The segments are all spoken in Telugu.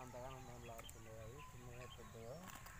అంతగానో నోళ్ళు ఆడుతున్నాయి అవి చిన్నగా పెద్దగా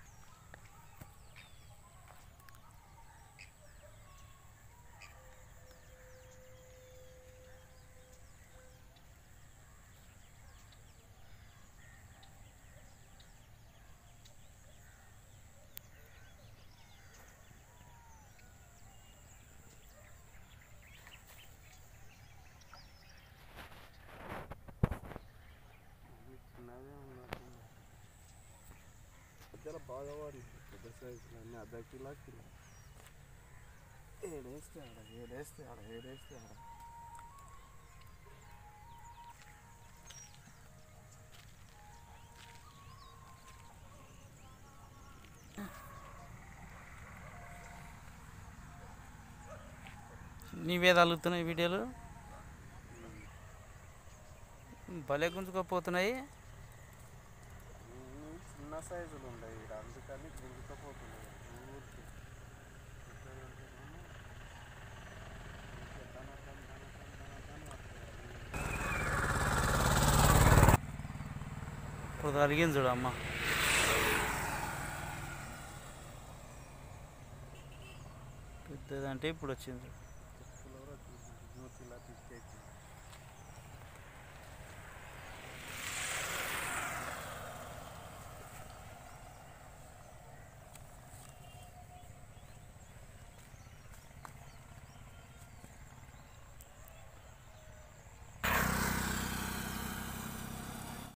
అవి చిన్నవే ఉన్నట్టున్నాయి మధ్యలో బాగా పడింది పెద్ద సైజులు అన్నీ అర్ధ కిలో కిలో ఏడేస్తే ఆడ ఏడేస్తే ఆడ ఏడేస్తే ఆడ నీవే తగులుతున్నాయి వీడియోలు భలే గుంజుకోపోతున్నాయి ఇన్ని చిన్న సైజులు ఉన్నాయి ఇక్కడ అందుకని గుంజుకపోతున్నాయి ఊరికి ఎట్లా పెడుతున్నామో ఊరికే దన దన దన దన దన దన వస్తున్నాయి. ఇప్పుడు కలిగింది చూడు అమ్మ పెద్దదంటే ఇప్పుడు వచ్చింది